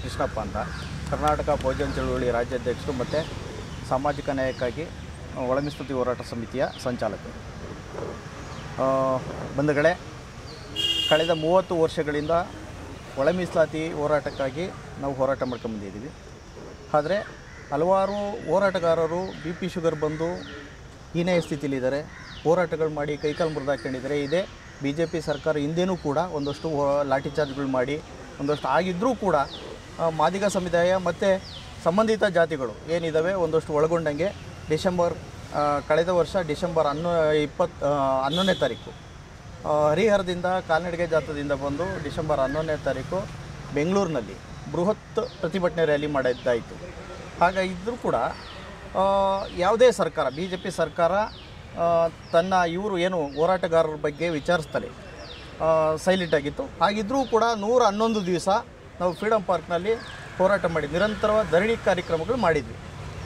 ಕೃಷ್ಣಪ್ಪ ಅಂತ ಕರ್ನಾಟಕ ಬಹುಜನ ಚಳುವಳಿ ರಾಜ್ಯಾಧ್ಯಕ್ಷರು ಮತ್ತು ಸಾಮಾಜಿಕ ನ್ಯಾಯಕ್ಕಾಗಿ ಒಳಮೀಸತಿ ಹೋರಾಟ ಸಮಿತಿಯ ಸಂಚಾಲಕರು ಆ, ಬಂಧುಗಳೇ ಕಳೆದ ಮೂವತ್ತು ವರ್ಷಗಳಿಂದ ಒಳ ಮೀಸಲಾತಿ ಹೋರಾಟಕ್ಕಾಗಿ ನಾವು ಹೋರಾಟ ಮಾಡ್ಕೊಂಬಂದಿದ್ದೀವಿ ಆದರೆ ಹಲವಾರು ಹೋರಾಟಗಾರರು ಬಿ ಪಿ ಶುಗರ್ ಬಂದು ಹೀನಾಯ ಸ್ಥಿತಿಲಿದ್ದಾರೆ ಹೋರಾಟಗಳು ಮಾಡಿ ಕೈಕಾಲು ಮುರಿದು ಹಾಕೊಂಡಿದ್ದಾರೆ ಇದೇ ಬಿ ಜೆ ಪಿ ಸರ್ಕಾರ ಹಿಂದೆನೂ ಕೂಡ ಒಂದಷ್ಟು ಹೋ- ಲಾಠಿ ಚಾರ್ಜ್ಗಳು ಮಾಡಿ ಒಂದಷ್ಟು ಆಗಿದ್ದರೂ ಕೂಡ ಆ, ಮಾದಿಗ ಸಮುದಾಯ ಮತ್ತು ಸಂಬಂಧಿತ ಜಾತಿಗಳು ಏನಿದ್ದಾವೆ ಒಂದಷ್ಟು ಒಳಗೊಂಡಂಗೆ ಡಿಸೆಂಬರ್ ಆ, ಕಳೆದ ವರ್ಷ ಡಿಸೆಂಬರ್ ಹನ್ನೊ ಇಪ್ಪತ್ತು ಹನ್ನೊಂದನೇ ತಾರೀಕು ಆ, ಹರಿಹರದಿಂದ ಕಾಲ್ನಡಿಗೆ ಜಾಥಾದಿಂದ ಬಂದು ಡಿಸೆಂಬರ್ ಹನ್ನೊಂದನೇ ತಾರೀಕು ಬೆಂಗಳೂರಿನಲ್ಲಿ ಬೃಹತ್ ಪ್ರತಿಭಟನೆ ರ್ಯಾಲಿ ಮಾಡಿದ್ದಾಯಿತು ಹಾಗಾಗಿದ್ದರೂ ಕೂಡ ಆ, ಯಾವುದೇ ಸರ್ಕಾರ ಬಿ ಜೆ ಪಿ ಸರ್ಕಾರ ಆ, ತನ್ನ ಇವರು ಏನು ಹೋರಾಟಗಾರರ ಬಗ್ಗೆ ವಿಚಾರಿಸ್ತಾರೆ ಸೈಲೆಂಟ್ ಆಗಿತ್ತು ಹಾಗಿದ್ದರೂ ಕೂಡ ನೂರ ಹನ್ನೊಂದು ದಿವಸ ನಾವು ಫ್ರೀಡಮ್ ಪಾರ್ಕ್ನಲ್ಲಿ ಹೋರಾಟ ಮಾಡಿ ನಿರಂತರವಾದ ಧರಣಿ ಕಾರ್ಯಕ್ರಮಗಳು ಮಾಡಿದ್ವಿ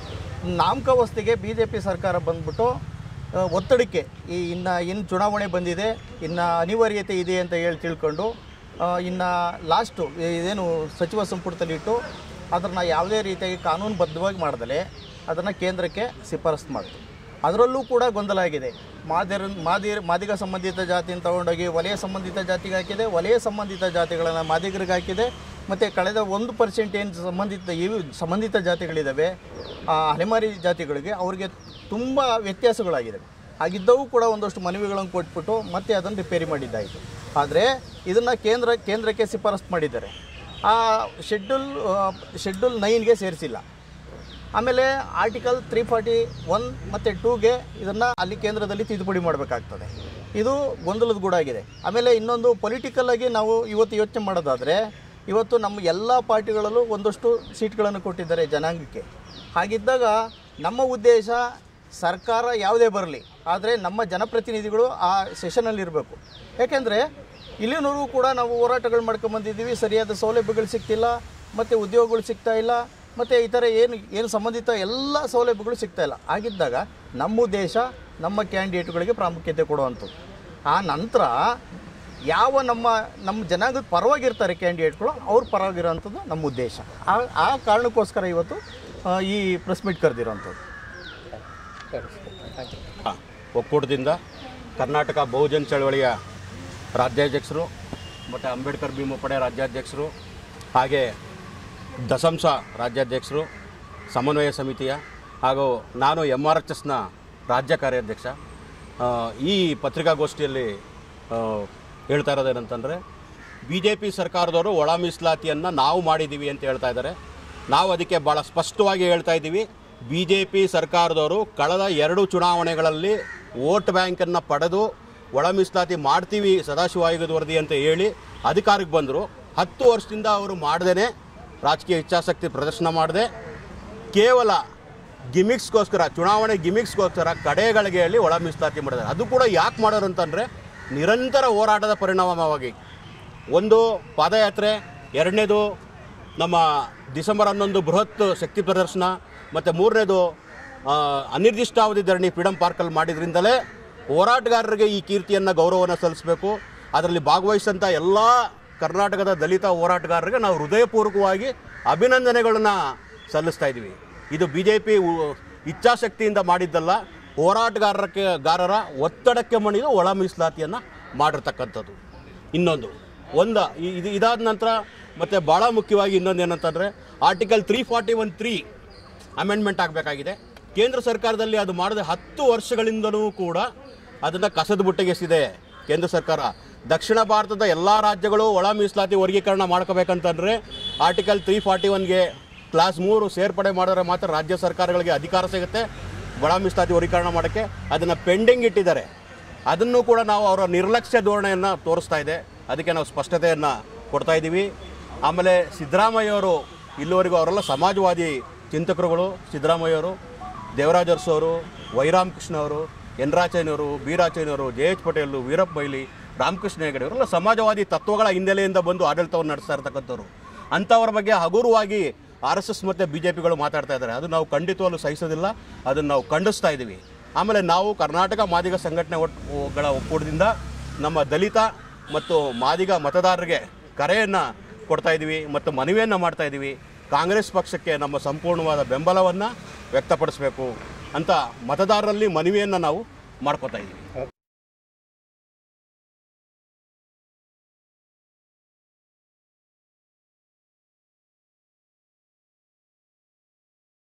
ನಾಮಕಾವಸ್ಥೆಗೆ ಬಿ ಜೆ ಪಿ ಸರ್ಕಾರ ಬಂದ್ಬಿಟ್ಟು ಆ, ಒತ್ತಡಕ್ಕೆ ಈ ಇನ್ನು ಇನ್ನು ಚುನಾವಣೆ ಬಂದಿದೆ ಇನ್ನು ಅನಿವಾರ್ಯತೆ ಇದೆ ಅಂತ ಹೇಳಿ ತಿಳ್ಕೊಂಡು ಆ, ಇನ್ನು ಲಾಸ್ಟು ಇದೇನು ಸಚಿವ ಸಂಪುಟದಲ್ಲಿ ಇಟ್ಟು ಅದನ್ನು ಯಾವುದೇ ರೀತಿಯಾಗಿ ಕಾನೂನುಬದ್ಧವಾಗಿ ಮಾಡ್ದಲೆ ಅದನ್ನು ಕೇಂದ್ರಕ್ಕೆ ಶಿಫಾರಸು ಮಾಡಿತು ಅದರಲ್ಲೂ ಕೂಡ ಗೊಂದಲ ಆಗಿದೆ ಮಾದಿರ ಮಾದಿರ ಮಾದಿಗ ಸಂಬಂಧಿತ ಜಾತಿನ ತಗೊಂಡೋಗಿ ವಲಯ ಸಂಬಂಧಿತ ಜಾತಿಗೆ ಹಾಕಿದೆ ವಲಯ ಸಂಬಂಧಿತ ಜಾತಿಗಳನ್ನು ಮಾದಿಗರಿಗೆ ಹಾಕಿದೆ ಮತ್ತು ಕಳೆದ ಒಂದು ಪರ್ಸೆಂಟ್ ಏನು ಸಂಬಂಧಿತ ಇವು ಸಂಬಂಧಿತ ಜಾತಿಗಳಿದ್ದಾವೆ ಆ ಅಲೆಮಾರಿ ಜಾತಿಗಳಿಗೆ ಅವರಿಗೆ ತುಂಬ ವ್ಯತ್ಯಾಸಗಳಾಗಿದೆ ಹಾಗಿದ್ದವು ಕೂಡ ಒಂದಷ್ಟು ಮನವಿಗಳನ್ನು ಕೊಟ್ಬಿಟ್ಟು ಮತ್ತೆ ಅದನ್ನು ರಿಪೇರಿ ಮಾಡಿದ್ದಾಯಿತು ಆದರೆ ಇದನ್ನು ಕೇಂದ್ರ ಕೇಂದ್ರಕ್ಕೆ ಶಿಫಾರಸು ಮಾಡಿದ್ದಾರೆ ಆ ಶೆಡ್ಯೂಲ್ ಶೆಡ್ಯೂಲ್ ನೈನ್ಗೆ ಸೇರಿಸಿಲ್ಲ ಆಮೇಲೆ ಆರ್ಟಿಕಲ್ ತ್ರೀ ಫಾರ್ಟಿ ಒನ್ ಮತ್ತು ಟೂಗೆ ಇದನ್ನು ಅಲ್ಲಿ ಕೇಂದ್ರದಲ್ಲಿ ತಿದ್ದುಪಡಿ ಮಾಡಬೇಕಾಗ್ತದೆ ಇದು ಗೊಂದಲದ ಗೂಡಾಗಿದೆ ಆಮೇಲೆ ಇನ್ನೊಂದು ಪೊಲಿಟಿಕಲ್ ಆಗಿ ನಾವು ಇವತ್ತು ಯೋಚನೆ ಮಾಡೋದಾದರೆ ಇವತ್ತು ನಮ್ಮ ಎಲ್ಲ ಪಾರ್ಟಿಗಳಲ್ಲೂ ಒಂದಷ್ಟು ಸೀಟ್ಗಳನ್ನು ಕೊಟ್ಟಿದ್ದಾರೆ ಜನಾಂಗಕ್ಕೆ ಹಾಗಿದ್ದಾಗ ನಮ್ಮ ಉದ್ದೇಶ ಸರ್ಕಾರ ಯಾವುದೇ ಬರಲಿ ಆದರೆ ನಮ್ಮ ಜನಪ್ರತಿನಿಧಿಗಳು ಆ ಸೆಷನಲ್ಲಿ ಇರಬೇಕು ಯಾಕೆಂದರೆ ಇಲ್ಲಿನವರೆಗೂ ಕೂಡ ನಾವು ಹೋರಾಟಗಳು ಮಾಡ್ಕೊಂಬಂದಿದ್ದೀವಿ ಸರಿಯಾದ ಸೌಲಭ್ಯಗಳು ಸಿಗ್ತಿಲ್ಲ ಮತ್ತು ಉದ್ಯೋಗಗಳು ಸಿಗ್ತಾ ಇಲ್ಲ ಮತ್ತು ಇತರ ಏನು ಏನು ಸಂಬಂಧಿತ ಎಲ್ಲ ಸೌಲಭ್ಯಗಳು ಸಿಗ್ತಾ ಇಲ್ಲ ಹಾಗಿದ್ದಾಗ ನಮ್ಮ ಉದ್ದೇಶ ನಮ್ಮ ಕ್ಯಾಂಡಿಡೇಟ್ಗಳಿಗೆ ಪ್ರಾಮುಖ್ಯತೆ ಕೊಡುವಂಥದ್ದು ಆ ನಂತರ ಯಾವ ನಮ್ಮ ನಮ್ಮ ಜನಾಂಗದ ಪರವಾಗಿರ್ತಾರೆ ಕ್ಯಾಂಡಿಡೇಟ್ಗಳು ಅವ್ರ ಪರವಾಗಿರೋವಂಥದ್ದು ನಮ್ಮ ಉದ್ದೇಶ ಆ ಆ ಕಾರಣಕ್ಕೋಸ್ಕರ ಇವತ್ತು ಆ, ಈ ಪ್ರೆಸ್ ಮೀಟ್ ಕರೆದಿರೋವಂಥದ್ದು ಒಕ್ಕೂಟದಿಂದ ಕರ್ನಾಟಕ ಬಹುಜನ್ ಚಳವಳಿಯ ರಾಜ್ಯಾಧ್ಯಕ್ಷರು ಮತ್ತು ಅಂಬೇಡ್ಕರ್ ಭೀಮಪಡೆ ರಾಜ್ಯಾಧ್ಯಕ್ಷರು ಹಾಗೆ ದಸಂಸ ರಾಜ್ಯಾಧ್ಯಕ್ಷರು ಸಮನ್ವಯ ಸಮಿತಿಯ ಹಾಗೂ ನಾನು ಎಮ್ ಆರ್ ಎಚ್ ಎಸ್ನ ರಾಜ್ಯ ಕಾರ್ಯಾಧ್ಯಕ್ಷ ಆ, ಈ ಪತ್ರಿಕಾಗೋಷ್ಠಿಯಲ್ಲಿ ಆ, ಹೇಳ್ತಾ ಇರೋದೇನಂತಂದರೆ ಬಿ ಜೆ ಪಿ ಸರ್ಕಾರದವರು ಒಳ ಮೀಸಲಾತಿಯನ್ನು ನಾವು ಮಾಡಿದ್ದೀವಿ ಅಂತ ಹೇಳ್ತಾ ಇದ್ದಾರೆ ನಾವು ಅದಕ್ಕೆ ಭಾಳ ಸ್ಪಷ್ಟವಾಗಿ ಹೇಳ್ತಾ ಇದ್ದೀವಿ ಬಿ ಜೆ ಪಿ ಸರ್ಕಾರದವರು ಕಳೆದ ಎರಡು ಚುನಾವಣೆಗಳಲ್ಲಿ ವೋಟ್ ಬ್ಯಾಂಕನ್ನು ಪಡೆದು ಒಳ ಮೀಸಲಾತಿ ಮಾಡ್ತೀವಿ ಸದಾಶಿವ ಆಯೋಗದ ವರದಿ ಅಂತ ಹೇಳಿ ಅಧಿಕಾರಕ್ಕೆ ಬಂದರು ಹತ್ತು ವರ್ಷದಿಂದ ಅವರು ಮಾಡ್ದೇ ರಾಜಕೀಯ ಇಚ್ಛಾಶಕ್ತಿ ಪ್ರದರ್ಶನ ಮಾಡದೆ ಕೇವಲ ಗಿಮಿಕ್ಸ್ಗೋಸ್ಕರ ಚುನಾವಣೆ ಗಿಮಿಕ್ಸ್ಗೋಸ್ಕರ ಕಡೆಗಳಿಗೆ ಹೇಳಿ ಒಳ ಮೀಸಲಾತಿ ಮಾಡಿದ್ದಾರೆ ಅದು ಕೂಡ ಯಾಕೆ ಮಾಡೋರು ಅಂತಂದರೆ ನಿರಂತರ ಹೋರಾಟದ ಪರಿಣಾಮವಾಗಿ ಒಂದು ಪಾದಯಾತ್ರೆ ಎರಡನೇದು ನಮ್ಮ ಡಿಸೆಂಬರ್ ಹನ್ನೊಂದು ಬೃಹತ್ ಶಕ್ತಿ ಪ್ರದರ್ಶನ ಮತ್ತು ಮೂರನೇದು ಆ, ಅನಿರ್ದಿಷ್ಟಾವಧಿ ಧರಣಿ ಫ್ರೀಡಮ್ ಪಾರ್ಕಲ್ಲಿ ಮಾಡಿದ್ರಿಂದಲೇ ಹೋರಾಟಗಾರರಿಗೆ ಈ ಕೀರ್ತಿಯನ್ನು ಗೌರವವನ್ನು ಸಲ್ಲಿಸಬೇಕು ಅದರಲ್ಲಿ ಭಾಗವಹಿಸಿದಂಥ ಎಲ್ಲ ಕರ್ನಾಟಕದ ದಲಿತ ಹೋರಾಟಗಾರರಿಗೆ ನಾವು ಹೃದಯಪೂರ್ವಕವಾಗಿ ಅಭಿನಂದನೆಗಳನ್ನು ಸಲ್ಲಿಸ್ತಾ ಇದ್ದೀವಿ ಇದು ಬಿ ಜೆ ಪಿ ಇಚ್ಛಾಶಕ್ತಿಯಿಂದ ಮಾಡಿದ್ದಲ್ಲ ಹೋರಾಟಗಾರಕ್ಕೆ ಗಾರರ ಒತ್ತಡಕ್ಕೆ ಮಣಿದು ಒಳ ಮೀಸಲಾತಿಯನ್ನು ಮಾಡಿರ್ತಕ್ಕಂಥದ್ದು ಇನ್ನೊಂದು ಒಂದು ಈ- ಇದು ಇದಾದ ನಂತರ ಮತ್ತು ಭಾಳ ಮುಖ್ಯವಾಗಿ ಇನ್ನೊಂದು ಏನಂತಂದರೆ article three forty one three amendment ಆಗಬೇಕಾಗಿದೆ ಕೇಂದ್ರ ಸರ್ಕಾರದಲ್ಲಿ ಅದು ಮಾಡಿದ ಹತ್ತು ವರ್ಷಗಳಿಂದಲೂ ಕೂಡ ಅದನ್ನು ಕಸದ ಬುಟ್ಟಿಗೆ ಎಸೆದಿದೆ ಕೇಂದ್ರ ಸರ್ಕಾರ ದಕ್ಷಿಣ ಭಾರತದ ಎಲ್ಲ ರಾಜ್ಯಗಳು ಒಳ ಮೀಸಲಾತಿ ವರ್ಗೀಕರಣ ಮಾಡ್ಕೋಬೇಕಂತಂದರೆ ಆರ್ಟಿಕಲ್ ತ್ರೀ ಫಾರ್ಟಿ ಒನ್ಗೆ ಕ್ಲಾಸ್ ಮೂರು ಸೇರ್ಪಡೆ ಮಾಡಿದ್ರೆ ಮಾತ್ರ ರಾಜ್ಯ ಸರ್ಕಾರಗಳಿಗೆ ಅಧಿಕಾರ ಸಿಗುತ್ತೆ ಒಳ ಮೀಸಲಾತಿ ವರ್ಗೀಕರಣ ಮಾಡೋಕ್ಕೆ ಅದನ್ನು ಪೆಂಡಿಂಗ್ ಇಟ್ಟಿದ್ದಾರೆ ಅದನ್ನು ಕೂಡ ನಾವು ಅವರ ನಿರ್ಲಕ್ಷ್ಯ ಧೋರಣೆಯನ್ನು ತೋರಿಸ್ತಾ ಇದೆ ಅದಕ್ಕೆ ನಾವು ಸ್ಪಷ್ಟತೆಯನ್ನು ಕೊಡ್ತಾ ಇದ್ದೀವಿ ಆಮೇಲೆ ಸಿದ್ದರಾಮಯ್ಯವರು ಇಲ್ಲಿವರೆಗೂ ಅವರೆಲ್ಲ ಸಮಾಜವಾದಿ ಚಿಂತಕರುಗಳು ಸಿದ್ದರಾಮಯ್ಯವರು ದೇವರಾಜ್ ಅರಸು ಅವರು ವೈರಾಮ್ ಕೃಷ್ಣ ಅವರು ಎನ್ ರಾಚಯ್ಯನವರು ಬಿ ರಾಚಯ್ಯನವರು ಜೆ ಎಚ್ ಪಟೇಲ್ ವೀರಪ್ಪ ಮೊಯ್ಲಿ ರಾಮಕೃಷ್ಣ ಹೆಗಡೆ ಇವರೆಲ್ಲ ಸಮಾಜವಾದಿ ತತ್ವಗಳ ಹಿನ್ನೆಲೆಯಿಂದ ಬಂದು ಆಡಳಿತವನ್ನು ನಡೆಸ್ತಾ ಇರ್ತಕ್ಕಂಥವ್ರು ಅಂಥವ್ರ ಬಗ್ಗೆ ಹಗುರವಾಗಿ ಆರ್ ಎಸ್ ಎಸ್ ಮತ್ತು ಬಿ ಜೆ ಪಿಗಳು ಮಾತಾಡ್ತಾ ಇದ್ದಾರೆ ಅದು ನಾವು ಖಂಡಿತವಾಗ್ಲೂ ಸಹಿಸೋದಿಲ್ಲ ಅದನ್ನು ನಾವು ಖಂಡಿಸ್ತಾ ಇದ್ದೀವಿ ಆಮೇಲೆ ನಾವು ಕರ್ನಾಟಕ ಮಾದಿಗ ಸಂಘಟನೆ ಒಟ್ಟುಗಳ ಒಕ್ಕೂಟದಿಂದ ನಮ್ಮ ದಲಿತ ಮತ್ತು ಮಾದಿಗ ಮತದಾರರಿಗೆ ಕರೆಯನ್ನು ಕೊಡ್ತಾ ಇದ್ದೀವಿ ಮತ್ತು ಮನವಿಯನ್ನು ಮಾಡ್ತಾ ಇದ್ದೀವಿ ಕಾಂಗ್ರೆಸ್ ಪಕ್ಷಕ್ಕೆ ನಮ್ಮ ಸಂಪೂರ್ಣವಾದ ಬೆಂಬಲವನ್ನು ವ್ಯಕ್ತಪಡಿಸಬೇಕು ಅಂತ ಮತದಾರರಲ್ಲಿ ಮನವಿಯನ್ನು ನಾವು ಮಾಡ್ಕೋತಾ ಇದ್ದೀವಿ